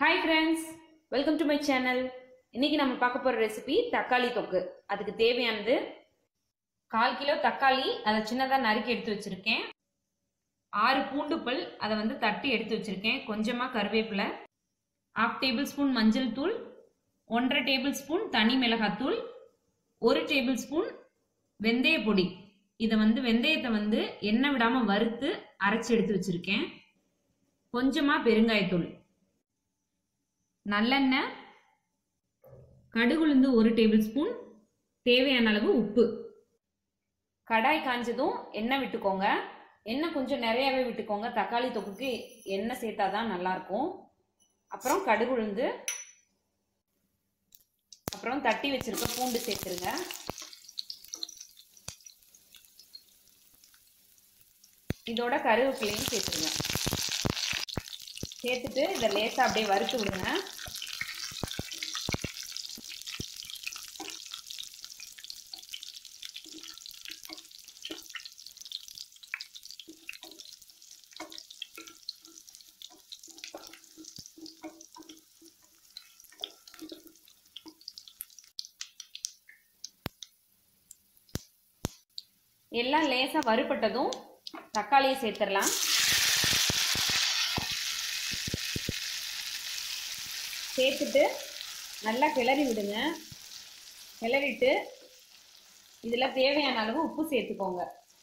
hi friends welcome to my channel இன்னைக்கு நம்ம பார்க்க போகிற ரெசிபி தக்காளி தொக்கு அதுக்கு தேவையானது கால் கிலோ தக்காளி அதை சின்னதாக நறுக்கி எடுத்து வச்சுருக்கேன் ஆறு பூண்டு பல் அதை வந்து தட்டி எடுத்து வச்சுருக்கேன் கொஞ்சமாக கருவேப்பிலை ஹாஃப் டேபிள் ஸ்பூன் மஞ்சள் தூள் ஒன்றரை டேபிள் ஸ்பூன் தனி மிளகாத்தூள் ஒரு டேபிள் ஸ்பூன் வெந்தய பொடி இதை வந்து வெந்தயத்தை வந்து எண்ணெய் விடாமல் வறுத்து அரைச்சி எடுத்து வச்சுருக்கேன் கொஞ்சமாக பெருங்காயத்தூள் நல்லெண்ணெய் கடுகுளுந்து ஒரு டேபிள் ஸ்பூன் தேவையான அளவு உப்பு கடாய் காஞ்சதும் எண்ணெய் விட்டுக்கோங்க எண்ணெய் கொஞ்சம் நிறையாவே விட்டுக்கோங்க தக்காளி தொக்குக்கு எண்ணெய் சேர்த்தா தான் நல்லாயிருக்கும் அப்புறம் கடுகுளுந்து அப்புறம் தட்டி வச்சிருக்க பூண்டு சேர்த்துருங்க இதோட கருவேப்பிலையும் சேர்த்துருங்க சேர்த்துட்டு இதை லேசாக அப்படியே வறுத்து விடுங்க எல்லாம் லேசாக வறுபட்டதும் தக்காளியை சேர்த்துடலாம் சேர்த்துட்டு நல்லா கிளறி விடுங்க கிளறிட்டு இதில் தேவையான அளவு உப்பு சேர்த்துக்கோங்க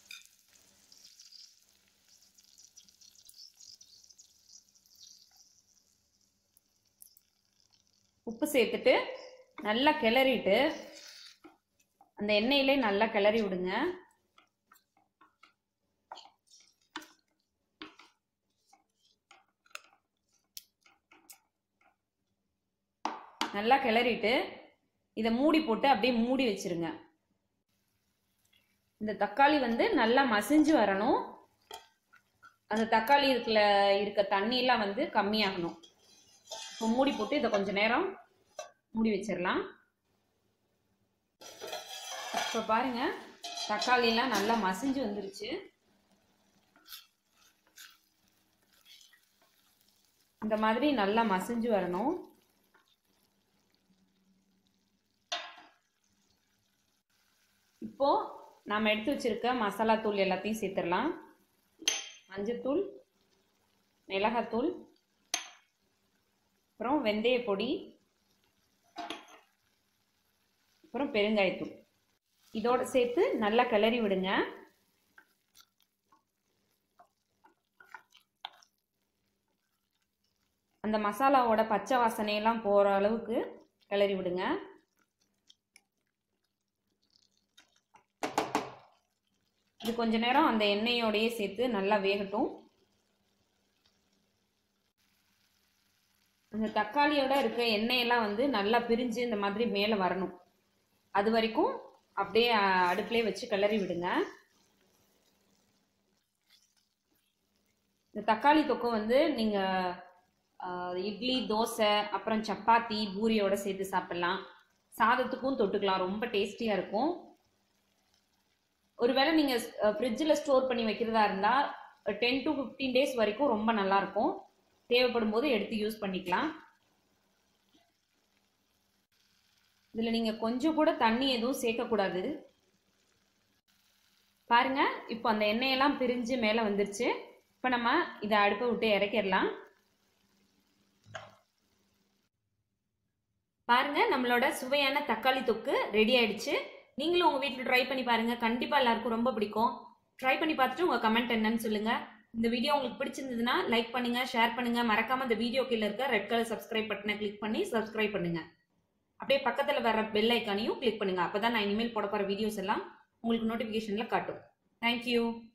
உப்பு சேர்த்துட்டு நல்லா கிளறிட்டு அந்த எண்ணெயிலே நல்லா கிளறி விடுங்க நல்லா கிளறிட்டு இதை மூடி போட்டு அப்படியே மூடி வச்சிருங்க இந்த தக்காளி வந்து நல்லா மசிஞ்சு வரணும் அந்த தக்காளி இருக்குல இருக்க தண்ணியெல்லாம் வந்து கம்மியாகணும் இப்போ மூடி போட்டு இதை கொஞ்ச நேரம் மூடி வச்சிடலாம் இப்போ பாருங்க தக்காளியெல்லாம் நல்லா மசிஞ்சு வந்துருச்சு இந்த மாதிரி நல்லா மசிஞ்சு வரணும் இப்போ நாம் எடுத்து வச்சிருக்க மசாலா தூள் எல்லாத்தையும் சேர்த்துடலாம் மஞ்சத்தூள் மிளகாத்தூள் அப்புறம் வெந்தய பொடி அப்புறம் பெருங்காயத்தூள் இதோட சேர்த்து நல்லா கிளறி விடுங்க அந்த மசாலாவோட பச்சை வாசனையெல்லாம் போகிற அளவுக்கு கிளறி விடுங்க இது கொஞ்ச நேரம் அந்த எண்ணெயோடையே சேர்த்து நல்லா வேகட்டும் அந்த தக்காளியோட இருக்க எண்ணெயெல்லாம் வந்து நல்லா பிரிஞ்சு இந்த மாதிரி மேலே வரணும் அது வரைக்கும் அப்படியே அடுப்புலேயே வச்சு கிளறி விடுங்க இந்த தக்காளி தொக்கம் வந்து நீங்கள் இட்லி தோசை அப்புறம் சப்பாத்தி பூரியோட சேர்த்து சாப்பிட்லாம் சாதத்துக்கும் தொட்டுக்கலாம் ரொம்ப டேஸ்டியாக இருக்கும் ஒருவேளை நீங்கள் ஃப்ரிட்ஜில் ஸ்டோர் பண்ணி வைக்கிறதா இருந்தால் டென் டு ஃபிஃப்டீன் டேஸ் வரைக்கும் ரொம்ப நல்லாயிருக்கும் தேவைப்படும் போது எடுத்து யூஸ் பண்ணிக்கலாம் இதில் நீங்கள் கொஞ்சம் கூட தண்ணி எதுவும் சேர்க்கக்கூடாது பாருங்க இப்போ அந்த எண்ணெயெல்லாம் பிரிஞ்சு மேலே வந்துருச்சு இப்போ நம்ம இதை அடுப்பை விட்டு இறக்கிடலாம் பாருங்க நம்மளோட சுவையான தக்காளி தொக்கு ரெடி ஆயிடுச்சு நீங்களும் உங்கள் வீட்டில் ட்ரை பண்ணி பாருங்கள் கண்டிப்பாக எல்லாருக்கும் ரொம்ப பிடிக்கும் ட்ரை பண்ணி பார்த்துட்டு உங்கள் கமெண்ட் என்னன்னு சொல்லுங்கள் இந்த வீடியோ உங்களுக்கு பிடிச்சிருந்ததுன்னா லைக் பண்ணுங்கள் ஷேர் பண்ணுங்கள் மறக்காமல் இந்த வீடியோ கீழே இருக்க ரெட் கலர் சப்ஸ்கிரைப் பட்டனை கிளிக் பண்ணி சப்ஸ்கிரைப் பண்ணுங்கள் அப்படியே பக்கத்தில் வர பெல் ஐக்கானையும் கிளிக் பண்ணுங்கள் அப்போ தான் நான் இனிமேல் போட போகிற வீடியோஸ் எல்லாம் உங்களுக்கு நோட்டிஃபிகேஷனில் காட்டும் தேங்க்யூ